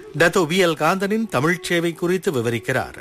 Dato V L காந்தனின் தமிழ்ச் சேவை குறித்து விவரிக்கிறார்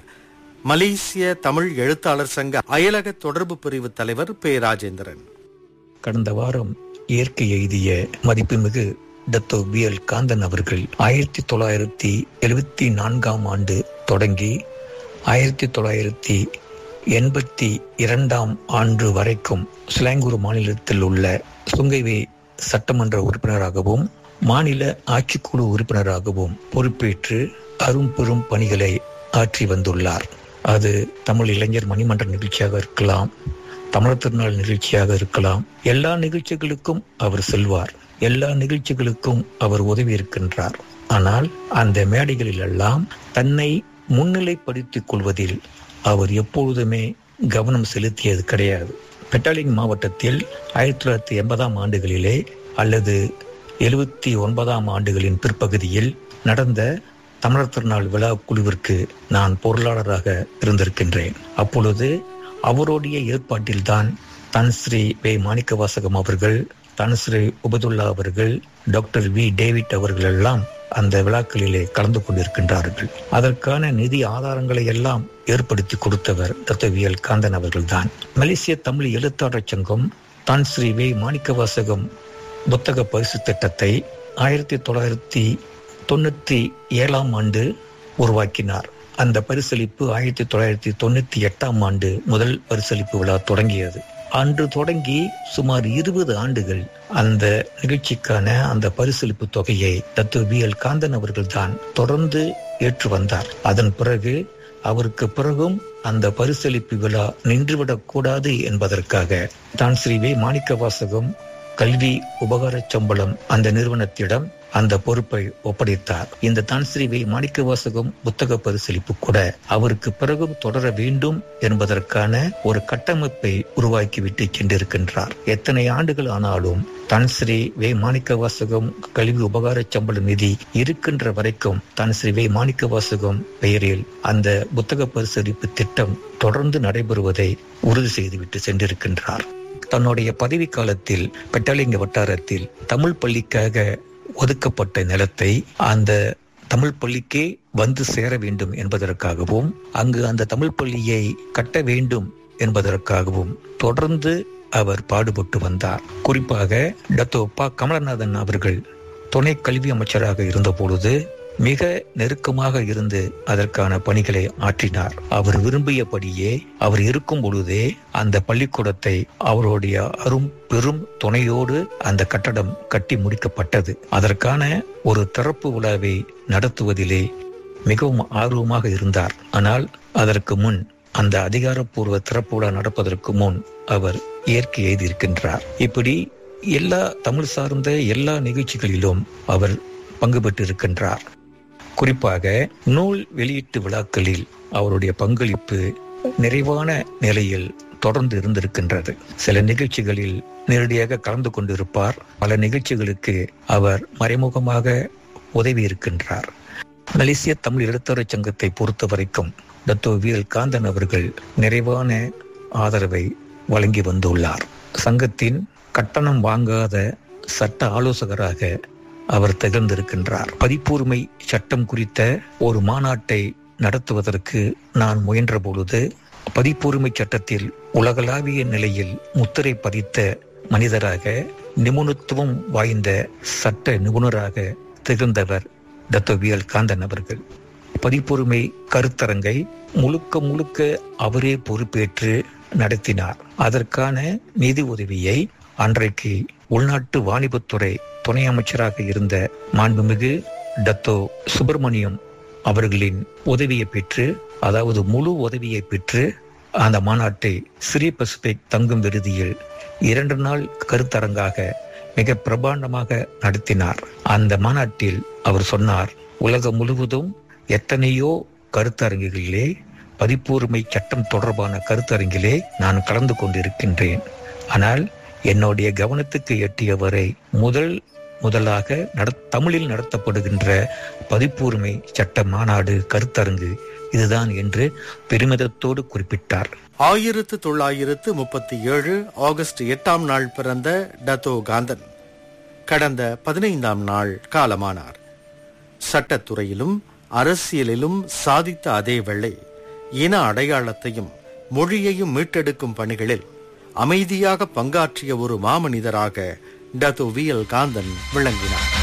மலேசிய தமிழ் எழுத்தாளர் சங்க அயலக தொடர்பு பிரிவு தலைவர் பே ராஜேந்திரன் கடந்த வாரம் இயற்கை எய்திய மதிப்புமிகு டத்தோ பி எல் காந்தன் அவர்கள் ஆயிரத்தி தொள்ளாயிரத்தி எழுபத்தி நான்காம் ஆண்டு தொடங்கி ஆயிரத்தி தொள்ளாயிரத்தி எண்பத்தி இரண்டாம் ஆண்டு வரைக்கும் சிலாங்கூர் மாநிலத்தில் உள்ள சுங்கைவே சட்டமன்ற உறுப்பினராகவும் மாநில ஆட்சிக்குழு உறுப்பினராகவும் பொறுப்பேற்று அரும்பெரும் பணிகளை ஆற்றி வந்துள்ளார் அது தமிழ் இளைஞர் மணிமன்ற நிகழ்ச்சியாக இருக்கலாம் தமிழர் திருநாள் நிகழ்ச்சியாக இருக்கலாம் எல்லா நிகழ்ச்சிகளுக்கும் அவர் செல்வார் எல்லா நிகழ்ச்சிகளுக்கும் அவர் உதவி இருக்கின்றார் ஆனால் அந்த மேடைகளில் எல்லாம் தன்னை முன்னிலைப்படுத்திக் கொள்வதில் அவர் எப்பொழுதுமே கவனம் செலுத்தியது கிடையாது பெட்டாலிங் மாவட்டத்தில் ஆயிரத்தி தொள்ளாயிரத்தி எண்பதாம் ஆண்டுகளிலே அல்லது எழுபத்தி ஒன்பதாம் ஆண்டுகளின் பிற்பகுதியில் நடந்த தமிழர் திருநாள் விழா குழுவிற்கு நான் பொருளாளராக இருந்திருக்கின்றேன் அப்பொழுது அவருடைய ஏற்பாட்டில்தான் தன்ஸ்ரீ வே மாணிக்கவாசகம் அவர்கள் தன்ஸ்ரீ உபதுல்லா அவர்கள் டாக்டர் வி டேவிட் அவர்கள் எல்லாம் அந்த விழாக்களிலே கலந்து கொண்டிருக்கின்றார்கள் அதற்கான நிதி ஆதாரங்களை எல்லாம் ஏற்படுத்தி கொடுத்தவர் டாக்டர் வி எல் காந்தன் அவர்கள்தான் மலேசிய தமிழ் எழுத்தாளர் சங்கம் தான் ஸ்ரீ வே மாணிக்கவாசகம் புத்தக பரிசு திட்டத்தை ஆயிரத்தி தொள்ளாயிரத்தி தொண்ணூத்தி ஏழாம் ஆண்டு உருவாக்கினார் அந்த பரிசளிப்பு ஆயிரத்தி தொள்ளாயிரத்தி தொண்ணூத்தி எட்டாம் ஆண்டு முதல் பரிசளிப்பு விழா தொடங்கியது அன்று தொடங்கி சுமார் இருபது ஆண்டுகள் அந்த நிகழ்ச்சிக்கான அந்த பரிசளிப்பு தொகையை தத்து வி எல் காந்தன் அவர்கள் தான் தொடர்ந்து ஏற்று வந்தார் அதன் பிறகு அவருக்கு பிறகும் அந்த பரிசளிப்பு விழா நின்றுவிடக் கூடாது என்பதற்காக தான் ஸ்ரீ வே மாணிக்க வாசகம் கல்வி உபகார சம்பளம் அந்த நிறுவனத்திடம் அந்த பொறுப்பை ஒப்படைத்தார் இந்த தான்ஸ்ரீவை மாணிக்க வாசகம் புத்தக பரிசளிப்பு கூட அவருக்கு பிறகும் தொடர வேண்டும் என்பதற்கான ஒரு கட்டமைப்பை உருவாக்கிவிட்டு சென்றிருக்கின்றார் எத்தனை ஆண்டுகள் ஆனாலும் தன்ஸ்ரீ வே மாணிக்க வாசகம் கல்வி உபகார சம்பள நிதி இருக்கின்ற வரைக்கும் தன்ஸ்ரீ வே மாணிக்க வாசகம் பெயரில் அந்த புத்தக பரிசளிப்பு திட்டம் தொடர்ந்து நடைபெறுவதை உறுதி செய்துவிட்டு சென்றிருக்கின்றார் தன்னுடைய பதவி காலத்தில் பெட்டாலிங்க வட்டாரத்தில் தமிழ் பள்ளிக்காக ஒதுக்கப்பட்ட நிலத்தை அந்த தமிழ் பள்ளிக்கே வந்து சேர வேண்டும் என்பதற்காகவும் அங்கு அந்த தமிழ் பள்ளியை கட்ட வேண்டும் என்பதற்காகவும் தொடர்ந்து அவர் பாடுபட்டு வந்தார் குறிப்பாக டத்தோ பா கமலநாதன் அவர்கள் துணை கல்வி அமைச்சராக இருந்த பொழுது மிக நெருக்கமாக இருந்து அதற்கான பணிகளை ஆற்றினார் அவர் விரும்பியபடியே அவர் இருக்கும் பொழுதே அந்த பள்ளிக்கூடத்தை அவருடைய அரும் பெரும் துணையோடு அந்த கட்டடம் கட்டி முடிக்கப்பட்டது அதற்கான ஒரு திறப்பு விழாவை நடத்துவதிலே மிகவும் ஆர்வமாக இருந்தார் ஆனால் அதற்கு முன் அந்த அதிகாரப்பூர்வ திறப்பு விழா நடப்பதற்கு முன் அவர் இயற்கை எழுதியிருக்கின்றார் இப்படி எல்லா தமிழ் சார்ந்த எல்லா நிகழ்ச்சிகளிலும் அவர் பங்கு பெற்றிருக்கின்றார் குறிப்பாக நூல் வெளியீட்டு விழாக்களில் அவருடைய பங்களிப்பு நிறைவான நிலையில் தொடர்ந்து இருந்திருக்கின்றது சில நிகழ்ச்சிகளில் நேரடியாக கலந்து கொண்டிருப்பார் பல நிகழ்ச்சிகளுக்கு அவர் மறைமுகமாக உதவி இருக்கின்றார் மலேசிய தமிழ் எழுத்தரச் சங்கத்தை பொறுத்த வரைக்கும் டத்தோ வீரல் காந்தன் அவர்கள் நிறைவான ஆதரவை வழங்கி வந்துள்ளார் சங்கத்தின் கட்டணம் வாங்காத சட்ட ஆலோசகராக அவர் திகழ்ந்திருக்கின்றார் பதிப்புரிமை சட்டம் குறித்த ஒரு மாநாட்டை நடத்துவதற்கு நான் முயன்ற பொழுது பதிப்புரிமை சட்டத்தில் உலகளாவிய நிலையில் முத்திரை பதித்த மனிதராக நிபுணத்துவம் வாய்ந்த சட்ட நிபுணராக திகழ்ந்தவர் தத்தோவியல் காந்தன் அவர்கள் பதிப்புரிமை கருத்தரங்கை முழுக்க முழுக்க அவரே பொறுப்பேற்று நடத்தினார் அதற்கான நிதி உதவியை அன்றைக்கு உள்நாட்டு வாணிபத்துறை துணை அமைச்சராக இருந்த மாண்புமிகு டத்தோ சுப்பிரமணியம் அவர்களின் உதவியை பெற்று அதாவது முழு உதவியை பெற்று அந்த மாநாட்டை ஸ்ரீ பசிபிக் தங்கும் விருதியில் இரண்டு நாள் கருத்தரங்காக மிக பிரபாண்டமாக நடத்தினார் அந்த மாநாட்டில் அவர் சொன்னார் உலகம் முழுவதும் எத்தனையோ கருத்தரங்குகளிலே பதிப்புரிமை சட்டம் தொடர்பான கருத்தரங்கிலே நான் கலந்து கொண்டிருக்கின்றேன் ஆனால் என்னுடைய கவனத்துக்கு எட்டியவரை முதல் முதலாக நட தமிழில் நடத்தப்படுகின்ற பதிப்புரிமை சட்ட மாநாடு கருத்தரங்கு இதுதான் என்று பெருமிதத்தோடு குறிப்பிட்டார் ஆயிரத்து தொள்ளாயிரத்து முப்பத்தி ஏழு ஆகஸ்ட் எட்டாம் நாள் பிறந்த டத்தோ காந்தன் கடந்த பதினைந்தாம் நாள் காலமானார் சட்டத்துறையிலும் அரசியலிலும் சாதித்த அதே வேளை இன அடையாளத்தையும் மொழியையும் மீட்டெடுக்கும் பணிகளில் அமைதியாக பங்காற்றிய ஒரு மாமனிதராக டத்து வி எல் காந்தன் விளங்கினார்